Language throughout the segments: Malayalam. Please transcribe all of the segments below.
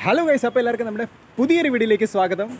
ഹലോ ഗൈസ് അപ്പോൾ എല്ലാവർക്കും നമ്മുടെ പുതിയൊരു വീഡിയോയിലേക്ക് സ്വാഗതം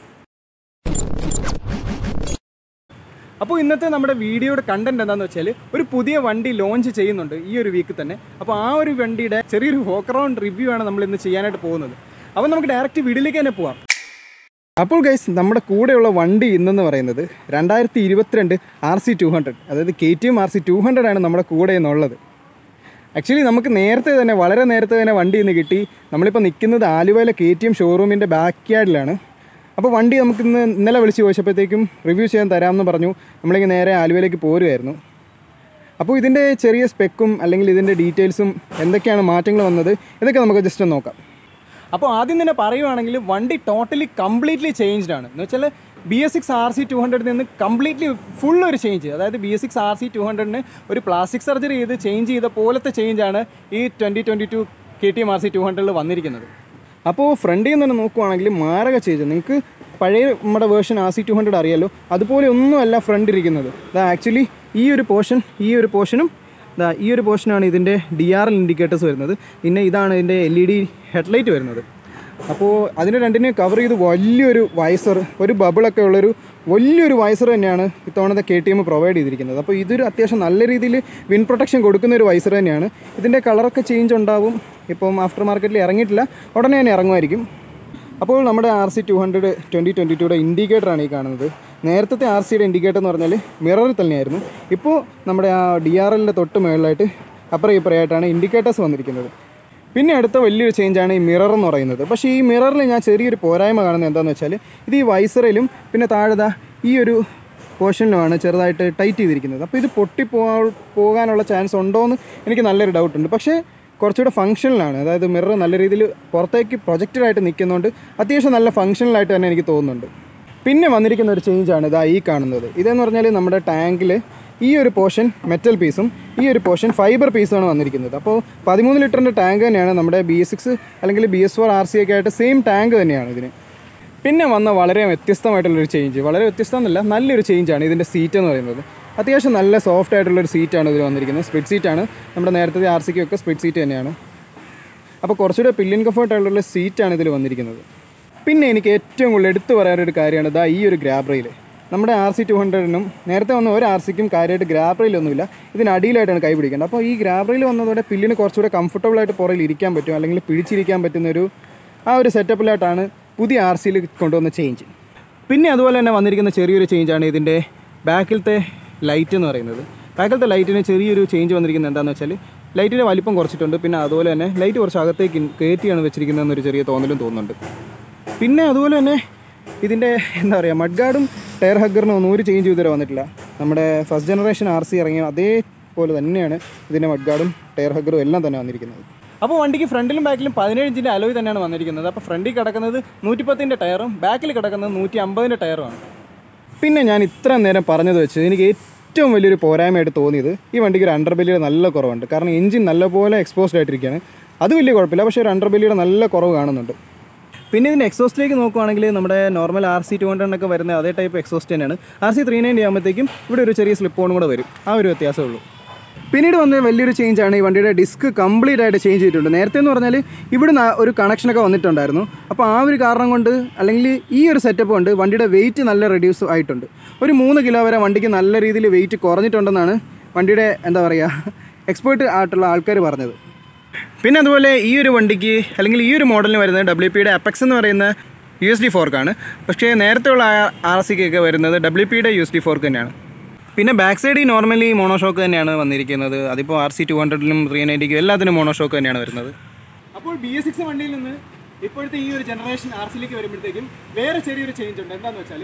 അപ്പോൾ ഇന്നത്തെ നമ്മുടെ വീഡിയോയുടെ കണ്ടന്റ് എന്താണെന്ന് വെച്ചാൽ ഒരു പുതിയ വണ്ടി ലോഞ്ച് ചെയ്യുന്നുണ്ട് ഈ ഒരു വീക്കിൽ തന്നെ അപ്പോൾ ആ ഒരു വണ്ടിയുടെ ചെറിയൊരു വോക്ക് അറൗണ്ട് റിവ്യൂ ആണ് നമ്മൾ ഇന്ന് ചെയ്യാനായിട്ട് പോകുന്നത് അപ്പോൾ നമുക്ക് ഡയറക്റ്റ് വീഡിയോയിലേക്ക് തന്നെ പോവാം അപ്പോൾ ഗൈസ് നമ്മുടെ കൂടെയുള്ള വണ്ടി ഇന്നെന്ന് പറയുന്നത് രണ്ടായിരത്തി ഇരുപത്തിരണ്ട് ആർ സി ടു ഹൺഡ്രഡ് അതായത് K T M R C two hundred ആണ് നമ്മുടെ കൂടെ എന്നുള്ളത് ആക്ച്വലി നമുക്ക് നേരത്തെ തന്നെ വളരെ നേരത്തെ തന്നെ വണ്ടി ഇന്ന് കിട്ടി നമ്മളിപ്പോൾ നിൽക്കുന്നത് ആലുവയിലെ കെ ടി എം ഷോറൂമിൻ്റെ ബാക്ക് യാർഡിലാണ് അപ്പോൾ വണ്ടി നമുക്ക് ഇന്ന് ഇന്നലെ വിളിച്ച് ചോദിച്ചപ്പോഴത്തേക്കും റിവ്യൂ ചെയ്യാൻ തരാമെന്ന് പറഞ്ഞു നമ്മളിങ്ങനെ നേരെ ആലുവയിലേക്ക് പോരുമായിരുന്നു അപ്പോൾ ഇതിൻ്റെ ചെറിയ സ്പെക്കും അല്ലെങ്കിൽ ഇതിൻ്റെ ഡീറ്റെയിൽസും എന്തൊക്കെയാണ് മാറ്റങ്ങൾ വന്നത് ഇതൊക്കെ നമുക്ക് ജസ്റ്റ് ഒന്ന് നോക്കാം അപ്പോൾ ആദ്യം തന്നെ പറയുവാണെങ്കിൽ വണ്ടി ടോട്ടലി കംപ്ലീറ്റ്ലി ചേഞ്ച്ഡ് ആണ് എന്ന് വെച്ചാൽ B S six R C two ഹൺഡ്രഡിൽ നിന്ന് കംപ്ലീറ്റ്ലി ഫുൾ ഒരു ചേഞ്ച് അതായത് B S six R C two ഹൺഡ്രഡിന് ഒരു പ്ലാസ്റ്റിക് സർജറി ചെയ്ത് ചേഞ്ച് ചെയ്ത പോലത്തെ ചേഞ്ചാണ് ഈ twenty twenty two K T M R C two ഹൺഡ്രഡിൽ വന്നിരിക്കുന്നത് അപ്പോൾ ഫ്രണ്ടിൽ നിന്ന് തന്നെ നോക്കുവാണെങ്കിൽ മാരക ചേഞ്ച് നിങ്ങൾക്ക് പഴയ നമ്മുടെ version R C two hundred അറിയാലോ അതുപോലെ ഒന്നുമല്ല ഫ്രണ്ട് ഇരിക്കുന്നത് അത് ആക്ച്വലി ഈ ഒരു പോർഷൻ ഈ ഒരു പോർഷനും ദാ ഈ ഒരു പോർഷനാണ് ഇതിൻ്റെ ഡി ആർ എൽ ഇൻഡിക്കേറ്റേഴ്സ് വരുന്നത് പിന്നെ ഇതാണ് ഇതിൻ്റെ എൽ ഇ ഡി ഹെഡ്ലൈറ്റ് വരുന്നത് അപ്പോൾ അതിന് രണ്ടിനെ കവർ ചെയ്ത് വലിയൊരു വൈസർ ഒരു ബബിളൊക്കെ ഉള്ളൊരു വലിയൊരു വൈസർ തന്നെയാണ് ഇത്തവണത്തെ കെ ടി എം പ്രൊവൈഡ് ചെയ്തിരിക്കുന്നത് അപ്പോൾ ഇതൊരു അത്യാവശ്യം നല്ല രീതിയിൽ വിൻ പ്രൊട്ടക്ഷൻ കൊടുക്കുന്ന ഒരു വൈസർ തന്നെയാണ് ഇതിൻ്റെ കളറൊക്കെ ചേഞ്ച് ഉണ്ടാവും ഇപ്പം ആഫ്റ്റർ മാർക്കറ്റിൽ ഇറങ്ങിയിട്ടില്ല ഉടനെ തന്നെ ഇറങ്ങുമായിരിക്കും അപ്പോൾ നമ്മുടെ R C two hundred twenty twenty ടുയുടെ ഇൻഡിക്കേറ്ററാണ് ഈ കാണുന്നത് നേരത്തെ ആർ സിയുടെ ഇൻഡിക്കേറ്റർ എന്ന് പറഞ്ഞാൽ മിററിൽ തന്നെയായിരുന്നു ഇപ്പോൾ നമ്മുടെ ആ ഡി ആർ എല്ലിൻ്റെ തൊട്ട് മുകളിലായിട്ട് അപ്പുറം ഇപ്പുറമായിട്ടാണ് ഇൻഡിക്കേറ്റേഴ്സ് വന്നിരിക്കുന്നത് പിന്നെ അടുത്ത വലിയൊരു ചേഞ്ചാണ് ഈ മിറർ എന്ന് പറയുന്നത് പക്ഷേ ഈ മിററിൽ ഞാൻ ചെറിയൊരു പോരായ്മ കാണുന്നത് എന്താണെന്ന് വെച്ചാൽ ഇത് ഈ വൈസറിലും പിന്നെ താഴെ ഈ ഒരു പോർഷനിലുമാണ് ചെറുതായിട്ട് ടൈറ്റ് ചെയ്തിരിക്കുന്നത് അപ്പോൾ ഇത് പൊട്ടി പോകാനുള്ള ചാൻസ് ഉണ്ടോ എന്ന് എനിക്ക് നല്ലൊരു ഡൗട്ടുണ്ട് പക്ഷേ കുറച്ചുകൂടെ ഫങ്ഷനിലാണ് അതായത് മിറർ നല്ല രീതിയിൽ പുറത്തേക്ക് പ്രൊജക്റ്റഡായിട്ട് നിൽക്കുന്നതുകൊണ്ട് അത്യാവശ്യം നല്ല ഫങ്ഷണലായിട്ട് തന്നെ എനിക്ക് തോന്നുന്നുണ്ട് പിന്നെ വന്നിരിക്കുന്ന ഒരു ചേഞ്ചാണ് ഇതാ ഈ കാണുന്നത് ഇതെന്ന് പറഞ്ഞാൽ നമ്മുടെ ടാങ്കിൽ ഈ ഒരു പോർഷൻ മെറ്റൽ പീസും ഈ ഒരു പോർഷൻ ഫൈബർ പീസുമാണ് വന്നിരിക്കുന്നത് അപ്പോൾ പതിമൂന്ന് ലിറ്ററിൻ്റെ ടാങ്ക് തന്നെയാണ് നമ്മുടെ ബി എസ് സിക്സ് അല്ലെങ്കിൽ B S four R C ഒക്കെ ആയിട്ട് സെയിം ടാങ്ക് തന്നെയാണ് ഇതിന് പിന്നെ വന്ന വളരെ വ്യത്യസ്തമായിട്ടുള്ളൊരു ചേഞ്ച് വളരെ വ്യത്യസ്തം എന്നല്ല നല്ലൊരു ചേഞ്ചാണ് ഇതിൻ്റെ സീറ്റ് എന്ന് പറയുന്നത് അത്യാവശ്യം നല്ല സോഫ്റ്റ് ആയിട്ടുള്ളൊരു സീറ്റാണ് ഇതിൽ വന്നിരിക്കുന്നത് സ്പ്രിഡ് സീറ്റാണ് നമ്മുടെ നേരത്തെ ആർ സിക്കൊക്കെ സ്പ്രിഡ് സീറ്റ് തന്നെയാണ് അപ്പോൾ കുറച്ചുകൂടെ പില്ലിയൻ കംഫർട്ട് ആയിട്ടുള്ള സീറ്റാണ് ഇതിൽ വന്നിരിക്കുന്നത് പിന്നെ എനിക്ക് ഏറ്റവും കൂടുതൽ എടുത്തു പറയാനൊരു കാര്യമാണ് ഇതാ ഈ ഒരു ഗ്രാബ് റെയിൽ നമ്മുടെ ആർ സി ടു ഹൺഡ്രഡിനും നേരത്തെ വന്ന ഒരു ആർ സിക്കും കാര്യമായിട്ട് ഗ്രാബ് റെയിലൊന്നുമില്ല ഇതിനടിയിലായിട്ടാണ് കൈ പിടിക്കേണ്ടത് അപ്പോൾ ഈ ഗ്രാബ് റെയിൽ വന്നതോടെ പില്ലിന് കുറച്ചുകൂടെ കംഫർട്ടബിൾ ആയിട്ട് പുറകിൽ ഇരിക്കാൻ പറ്റും അല്ലെങ്കിൽ പിടിച്ചിരിക്കാൻ പറ്റുന്നൊരു ആ ഒരു സെറ്റപ്പിലായിട്ടാണ് പുതിയ ആർ സിയിൽ കൊണ്ടുവന്ന ചേഞ്ച് പിന്നെ അതുപോലെ തന്നെ വന്നിരിക്കുന്ന ചെറിയൊരു ചേഞ്ചാണ് ഇതിൻ്റെ ബാക്കിലത്തെ ലൈറ്റ് എന്ന് പറയുന്നത് ബാക്കിലത്തെ ലൈറ്റിന് ചെറിയൊരു ചേഞ്ച് വന്നിരിക്കുന്നത് എന്താണെന്ന് വെച്ചാൽ ലൈറ്റിൻ്റെ വലിപ്പം കുറച്ചിട്ടുണ്ട് പിന്നെ അതുപോലെ തന്നെ ലൈറ്റ് കുറച്ച് അകത്തേക്ക് കയറ്റിയാണ് വെച്ചിരിക്കുന്നതെന്നൊരു ചെറിയ തോന്നലും തോന്നുന്നുണ്ട് പിന്നെ അതുപോലെ തന്നെ ഇതിൻ്റെ എന്താ പറയുക മഡ്ഗാർഡും ടയർ ഹഗ്ഗറിനും ഒന്നും ഒരു ചേഞ്ച് ഇതുവരെ വന്നിട്ടില്ല നമ്മുടെ ഫസ്റ്റ് ജനറേഷൻ ആർ സി ഇറങ്ങിയ അതേപോലെ തന്നെയാണ് ഇതിൻ്റെ മഡ്ഗാർഡും ടയർ ഹഗ്ഗറും എല്ലാം തന്നെ വന്നിരിക്കുന്നത് അപ്പോൾ വണ്ടിക്ക് ഫ്രണ്ടിലും ബാക്കിലും പതിനേഴ് ഇഞ്ചിൻ്റെ അലോയ് തന്നെയാണ് വന്നിരിക്കുന്നത് അപ്പോൾ ഫ്രണ്ടിൽ കിടക്കുന്നത് നൂറ്റിപ്പത്തിൻ്റെ ടയറും ബാക്കിൽ കിടക്കുന്നത് നൂറ്റി അമ്പതിൻ്റെ ടയറുമാണ് പിന്നെ ഞാൻ ഇത്ര നേരം പറഞ്ഞത് വെച്ച് എനിക്ക് ഏറ്റവും വലിയൊരു പോരായ്മയായിട്ട് തോന്നിയത് ഈ വണ്ടിക്ക് ഒരു അണ്ടർ ബെല്ലിയുടെ നല്ല കുറവുണ്ട് കാരണം എഞ്ചിൻ നല്ലപോലെ എക്സ്പോസ്ഡ് ആയിട്ടിരിക്കുകയാണ് അത് വലിയ കുഴപ്പമില്ല പക്ഷേ ഒരു അണ്ടർ ബെല്ലിയുടെ നല്ല കുറവ് കാണുന്നുണ്ട് പിന്നെ ഇതിൻ്റെ എക്സോസ്റ്റിലേക്ക് നോക്കുവാണെങ്കിൽ നമ്മുടെ നോർമൽ ആർ സി ടു ഹൺഡ്രഡിനൊക്കെ വരുന്ന അതേ ടൈപ്പ് എക്സോസ്റ്റ് തന്നെയാണ് ആർ സി ത്രീ നയൻറ്റി ആകുമ്പോഴത്തേക്കും ഇവിടെ ഒരു ചെറിയ സ്ലിപ്പ് ഓൺ കൂടെ വരും ആ ഒരു വ്യത്യാസമേ ഉള്ളൂ പിന്നീട് വന്ന വലിയൊരു ചേഞ്ചാണ് ഈ വണ്ടിയുടെ ഡിസ്ക് കംപ്ലീറ്റ് ആയിട്ട് ചേഞ്ച് ചെയ്തിട്ടുണ്ട് നേരത്തെ എന്ന് പറഞ്ഞാൽ ഇവിടുന്ന് ഒരു കണക്ഷനൊക്കെ വന്നിട്ടുണ്ടായിരുന്നു അപ്പോൾ ആ ഒരു കാരണം കൊണ്ട് അല്ലെങ്കിൽ ഈ ഒരു സെറ്റപ്പ് കൊണ്ട് വണ്ടിയുടെ വെയിറ്റ് നല്ല റെഡ്യൂസ് ആയിട്ടുണ്ട് ഒരു മൂന്ന് കിലോ വരെ വണ്ടിക്ക് നല്ല രീതിയിൽ വെയിറ്റ് കുറഞ്ഞിട്ടുണ്ടെന്നാണ് വണ്ടിയുടെ എന്താ പറയുക എക്സ്പേർട്ട് ആയിട്ടുള്ള ആൾക്കാർ പറഞ്ഞത് പിന്നെ അതുപോലെ ഈ ഒരു വണ്ടിക്ക് അല്ലെങ്കിൽ ഈ ഒരു മോഡലിന് വരുന്നത് ഡബ്ല്യു പിയുടെ അപ്പെക്സ് എന്ന് പറയുന്ന യു എസ് ഡി ഫോർക്കാണ് പക്ഷേ നേരത്തെ ഉള്ള ആർ സിക്കൊക്കെ വരുന്നത് ഡബ്ല്യു പിയുടെ യു എസ് ഡി ഫോർക്ക് തന്നെയാണ് പിന്നെ ബാക്ക് സൈഡിൽ നോർമലി മോണോഷോക്ക് തന്നെയാണ് വന്നിരിക്കുന്നത് അതിപ്പോൾ ആർ സി ടു ഹൺഡ്രഡിലും ത്രീ നയൻറ്റിക്കും എല്ലാത്തിനും മോണോഷോക്ക് തന്നെയാണ് വരുന്നത് അപ്പോൾ ബി എസ് സിക്സ് വണ്ടിയിൽ നിന്ന് ഇപ്പോഴത്തെ ഈ ഒരു ജനറേഷൻ ആർ സിയിലേക്ക് വരുമ്പോഴത്തേക്കും വേറെ ചെറിയൊരു ചേഞ്ച് ഉണ്ട് എന്താണെന്ന് വെച്ചാൽ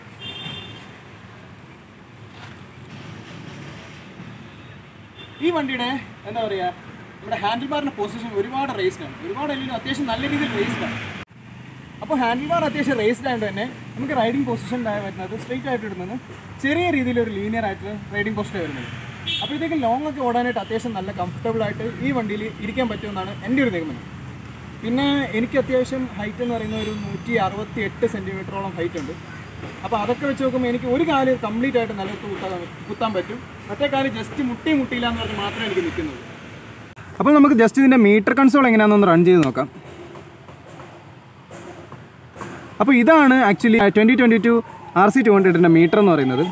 ഈ വണ്ടിയുടെ എന്താ പറയുക നമ്മുടെ ഹാൻഡിൽ ബാറിൻ്റെ പൊസിഷൻ ഒരുപാട് റേസ്ഡ് ആണ് ഒരുപാട് അല്ലെങ്കിൽ അത്യാവശ്യം നല്ല രീതിയിൽ റേസ്ഡ് ആണ് അപ്പോൾ ഹാൻഡിൽ ബാർ അത്യാവശ്യം റേസ്ഡ് ആയതുകൊണ്ട് തന്നെ നമുക്ക് റൈഡിംഗ് പൊസിഷൻ വരുന്നത് സ്ട്രെയിറ്റ് ആയിട്ട് ഇടുന്നത് ചെറിയ രീതിയിൽ ഒരു ലീനിയർ ആയിട്ട് റൈഡിംഗ് പൊസിഷൻ വരുന്നത് അപ്പോഴത്തേക്കും ലോങ് ഒക്കെ ഓടാനായിട്ട് അത്യാവശ്യം നല്ല കംഫർട്ടബിൾ ആയിട്ട് ഈ വണ്ടിയിൽ ഇരിക്കാൻ പറ്റുമെന്നാണ് എൻ്റെ ഒരു നിഗമനം പിന്നെ എനിക്ക് അത്യാവശ്യം ഹൈറ്റ് എന്ന് പറയുന്ന ഒരു നൂറ്റി അറുപത്തി എട്ട് സെൻറ്റിമീറ്ററോളം ഹൈറ്റ് ഉണ്ട് അപ്പോൾ അതൊക്കെ വെച്ച് നോക്കുമ്പോൾ എനിക്ക് ഒരു കാല് കംപ്ലീറ്റ് ആയിട്ട് നിലത്ത് കുത്താൻ കുത്താൻ പറ്റും മറ്റേ കാല് ജസ്റ്റ് മുട്ടി മുട്ടിയില്ല എന്ന് പറഞ്ഞ് മാത്രമേ എനിക്ക് നിൽക്കുന്നുള്ളൂ അപ്പോൾ നമുക്ക് ജസ്റ്റ് ഇതിൻ്റെ മീറ്റർ കൺസോൾ എങ്ങനെയാണെന്നൊന്ന് റൺ ചെയ്ത് നോക്കാം അപ്പോൾ ഇതാണ് actually twenty twenty two R C two ഹൺഡ്രഡിൻ്റെ മീറ്റർ എന്ന് പറയുന്നത്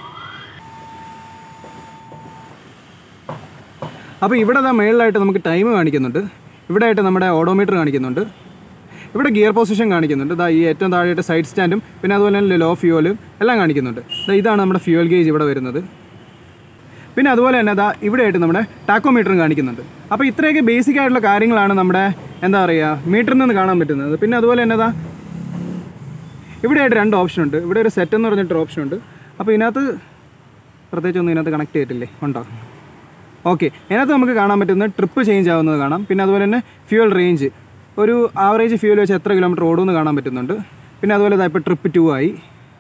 അപ്പോൾ ഇവിടെ ദാ മേളിലായിട്ട് നമുക്ക് ടൈം കാണിക്കുന്നുണ്ട് ഇവിടെ ആയിട്ട് നമ്മുടെ ഓഡോമീറ്റർ കാണിക്കുന്നുണ്ട് ഇവിടെ ഗിയർ പൊസിഷൻ കാണിക്കുന്നുണ്ട് ദാ ഈ ഏറ്റവും താഴെയായിട്ട് സൈഡ് സ്റ്റാൻഡും പിന്നെ അതുപോലെ തന്നെ ലോ ഫ്യൂവലും എല്ലാം കാണിക്കുന്നുണ്ട് ദാ ഇതാണ് നമ്മുടെ ഫ്യൂവൽ ഗേജ് ഇവിടെ വരുന്നത് പിന്നെ അതുപോലെ തന്നെ ദാ ഇവിടെയായിട്ട് നമ്മുടെ ടാക്കോമീറ്ററും കാണിക്കുന്നുണ്ട് അപ്പോൾ ഇത്രയൊക്കെ ബേസിക് ആയിട്ടുള്ള കാര്യങ്ങളാണ് നമ്മുടെ എന്താ പറയുക മീറ്ററിൽ നിന്ന് കാണാൻ പറ്റുന്നത് പിന്നെ അതുപോലെ തന്നെ ദാ ഇവിടെയായിട്ട് രണ്ട് ഓപ്ഷൻ ഉണ്ട് ഇവിടെ ഒരു സെറ്റ് എന്ന് പറഞ്ഞിട്ടൊരു ഓപ്ഷൻ ഉണ്ട് അപ്പോൾ ഇതിനകത്ത് പ്രത്യേകിച്ചൊന്നും ഇതിനകത്ത് കണക്ട് ചെയ്തിട്ടില്ലേ ഉണ്ടോ ഓക്കെ ഇതിനകത്ത് നമുക്ക് കാണാൻ പറ്റുന്നത് ട്രിപ്പ് ചേഞ്ച് ആവുന്നത് കാണാം പിന്നെ അതുപോലെ തന്നെ ഫ്യൂവൽ റേഞ്ച് ഒരു ആവറേജ് ഫ്യൂവൽ വെച്ച് എത്ര കിലോമീറ്റർ ഓടുമെന്ന് കാണാൻ പറ്റുന്നുണ്ട് പിന്നെ അതുപോലെ ഇതാ ഇപ്പോൾ ട്രിപ്പ് ടു ആയി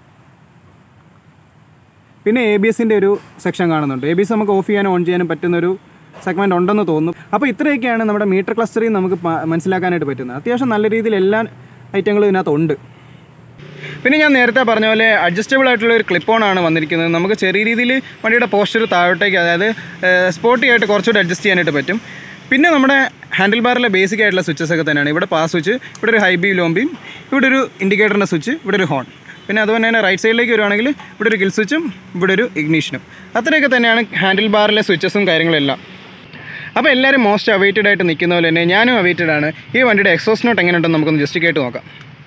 പിന്നെ എ ബി എസിൻ്റെ ഒരു സെക്ഷൻ കാണുന്നുണ്ട് എ ബി എസ് നമുക്ക് ഓഫ് ചെയ്യാനും ഓൺ ചെയ്യാനും പറ്റുന്ന ഒരു സെഗ്മെൻറ്റ് ഉണ്ടെന്ന് തോന്നുന്നു അപ്പോൾ ഇത്രയൊക്കെയാണ് നമ്മുടെ മീറ്റർ ക്ലസ്റ്ററിൽ നമുക്ക് പ- മനസ്സിലാക്കാനായിട്ട് പറ്റുന്നത് അത്യാവശ്യം നല്ല രീതിയിൽ എല്ലാ ഐറ്റങ്ങളും ഇതിനകത്തുണ്ട് പിന്നെ ഞാൻ നേരത്തെ പറഞ്ഞ പോലെ അഡ്ജസ്റ്റബിൾ ആയിട്ടുള്ള ഒരു ക്ലിപ്പ് ഓൺ ആണ് വന്നിരിക്കുന്നത് നമുക്ക് ചെറിയ രീതിയിൽ വണ്ടിയുടെ പോസ്റ്റർ താഴോട്ടേക്ക് അതായത് സ്പോർട്ടി ആയിട്ട് കുറച്ചുകൂടി അഡ്ജസ്റ്റ് ചെയ്യാനായിട്ട് പറ്റും പിന്നെ നമ്മുടെ ഹാൻഡിൽ ബാറിലെ ബേസിക് ആയിട്ടുള്ള സ്വിച്ചസ് ഒക്കെ തന്നെയാണ് ഇവിടെ പാസ് സ്വിച്ച് ഇവിടെ ഒരു ഹൈ ബി ലോ ബീം ഇവിടെ ഒരു ഇൻഡിക്കേറ്ററിൻ്റെ സ്വിച്ച് ഇവിടെ ഒരു ഹോൺ പിന്നെ അതുപോലെ തന്നെ റൈറ്റ് സൈഡിലേക്ക് വരുവാണെങ്കിൽ ഇവിടെ ഒരു കിൽ സ്വിച്ചും ഇവിടെ ഒരു ഇഗ്നീഷനും അത്രയൊക്കെ തന്നെയാണ് ഹാൻഡിൽ ബാറിലെ സ്വിച്ചസും കാര്യങ്ങളെല്ലാം അപ്പോൾ എല്ലാവരും മോസ്റ്റ് അവൈറ്റഡ് ആയിട്ട് നിൽക്കുന്ന പോലെ തന്നെ ഞാനും അവൈറ്റഡ് ആണ് ഈ വണ്ടിയുടെ എക്സോസ് നോട്ട് എങ്ങനെയുണ്ടെന്ന് നമുക്കൊന്ന് ജസ്റ്റ് കേട്ട് നോക്കാം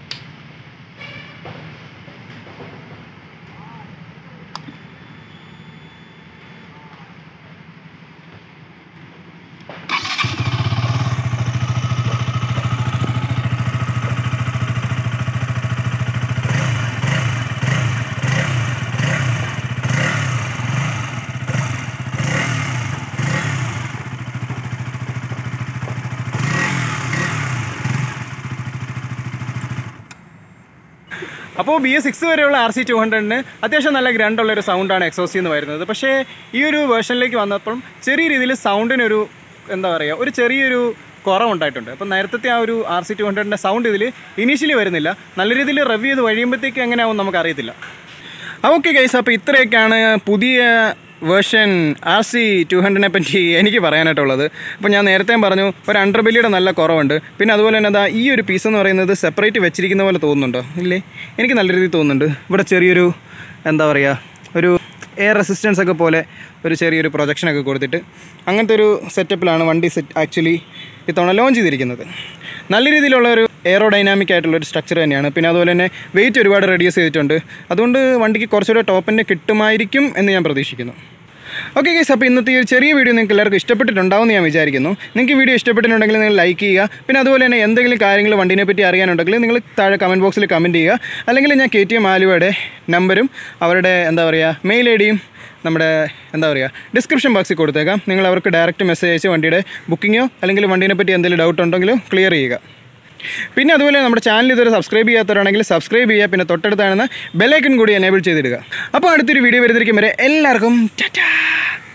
അപ്പോൾ ബി എസ് സിക്സ് വരെയുള്ള ആർ സി ടു ഹൺഡ്രഡിന് അത്യാവശ്യം നല്ല ഗ്രണ്ടുള്ള ഒരു സൗണ്ടാണ് എക്സോസിൽ നിന്ന് വരുന്നത് പക്ഷേ ഈ ഒരു വേർഷനിലേക്ക് വന്നപ്പം ചെറിയ രീതിയിൽ സൗണ്ടിനൊരു എന്താ പറയുക ഒരു ചെറിയൊരു കുറവുണ്ടായിട്ടുണ്ട് അപ്പം നേരത്തെ ആ ഒരു ആർ സി ടു ഹൺഡ്രഡിൻ്റെ സൗണ്ട് ഇതിൽ ഇനീഷ്യലി വരുന്നില്ല നല്ല രീതിയിൽ റിവ്യൂ ചെയ്ത് കഴിയുമ്പോഴത്തേക്ക് എങ്ങനെയാവും നമുക്കറിയത്തില്ല ഓക്കെ ഗൈസ് അപ്പോൾ ഇത്രയൊക്കെയാണ് പുതിയ വേർഷൻ ആർ സി ടു ഹൺഡ്രഡിനെ പറ്റി എനിക്ക് പറയാനായിട്ടുള്ളത് അപ്പോൾ ഞാൻ നേരത്തെ പറഞ്ഞു ഒരു അണ്ടർ ബെല്ലിയുടെ നല്ല കുറവുണ്ട് പിന്നെ അതുപോലെ തന്നെ അതാ ഈ ഒരു പീസ് എന്ന് പറയുന്നത് സെപ്പറേറ്റ് വെച്ചിരിക്കുന്ന പോലെ തോന്നുന്നുണ്ടോ ഇല്ലേ എനിക്ക് നല്ല രീതിയിൽ തോന്നുന്നുണ്ട് ഇവിടെ ചെറിയൊരു എന്താ പറയുക ഒരു എയർ റെസിസ്റ്റൻസ് ഒക്കെ പോലെ ഒരു ചെറിയൊരു പ്രൊജക്ഷനൊക്കെ കൊടുത്തിട്ട് അങ്ങനത്തെ ഒരു സെറ്റപ്പിലാണ് വണ്ടി സെറ്റ് ആക്ച്വലി ഇത്തവണ ലോഞ്ച് ചെയ്തിരിക്കുന്നത് നല്ല രീതിയിലുള്ള ഒരു എയറോ ഡൈനാമിക് ആയിട്ടുള്ള ഒരു സ്ട്രക്ചർ തന്നെയാണ് പിന്നെ അതുപോലെ തന്നെ വെയിറ്റ് ഒരുപാട് റെഡ്യൂസ് ചെയ്തിട്ടുണ്ട് അതുകൊണ്ട് വണ്ടിക്ക് കുറച്ചുകൂടെ ടോപ്പിൻ്റെ കിട്ടുമായിരിക്കും എന്ന് ഞാൻ പ്രതീക്ഷിക്കുന്നു ഓക്കെ ഗൈസ് അപ്പോൾ ഇന്നത്തെ ഈ ഒരു ചെറിയ വീഡിയോ നിങ്ങൾക്ക് എല്ലാവർക്കും ഇഷ്ടപ്പെട്ടിട്ടുണ്ടാവും എന്ന് ഞാൻ വിചാരിക്കുന്നു നിങ്ങൾക്ക് വീഡിയോ ഇഷ്ടപ്പെട്ടിട്ടുണ്ടെങ്കിൽ നിങ്ങൾ ലൈക്ക് ചെയ്യുക പിന്നെ അതുപോലെ തന്നെ എന്തെങ്കിലും കാര്യങ്ങൾ വണ്ടിനെ പറ്റി അറിയാനുണ്ടെങ്കിൽ നിങ്ങൾ താഴെ കമൻറ്റ് ബോക്സിൽ കമൻറ്റ് ചെയ്യുക അല്ലെങ്കിൽ ഞാൻ കെ ടി എം ആലുവയുടെ നമ്പരും അവരുടെ എന്താ പറയുക മെയിൽ ഐ ഡിയും നമ്മുടെ എന്താ പറയുക ഡിസ്ക്രിപ്ഷൻ ബോക്സിൽ കൊടുത്തേക്കാം നിങ്ങൾ അവർക്ക് ഡയറക്റ്റ് മെസ്സേജ് അയച്ച് വണ്ടിയുടെ ബുക്കിങ്ങോ അല്ലെങ്കിൽ വണ്ടീനെ പറ്റി എന്തെങ്കിലും ഡൗട്ട് ഉണ്ടെങ്കിലോ ക്ലിയർ ചെയ്യുക പിന്നെ അതുപോലെ നമ്മുടെ ചാനൽ ഇതുവരെ സബ്സ്ക്രൈബ് ചെയ്യാത്തവരാണെങ്കിൽ സബ്സ്ക്രൈബ് ചെയ്യുക പിന്നെ തൊട്ടടുത്ത് കാണുന്ന ബെലൈക്കൺ കൂടി എനേബിൾ ചെയ്തിടുക അപ്പോൾ അടുത്തൊരു വീഡിയോ വരുന്നതിരിക്കും വരെ എല്ലാവർക്കും ടാറ്റാ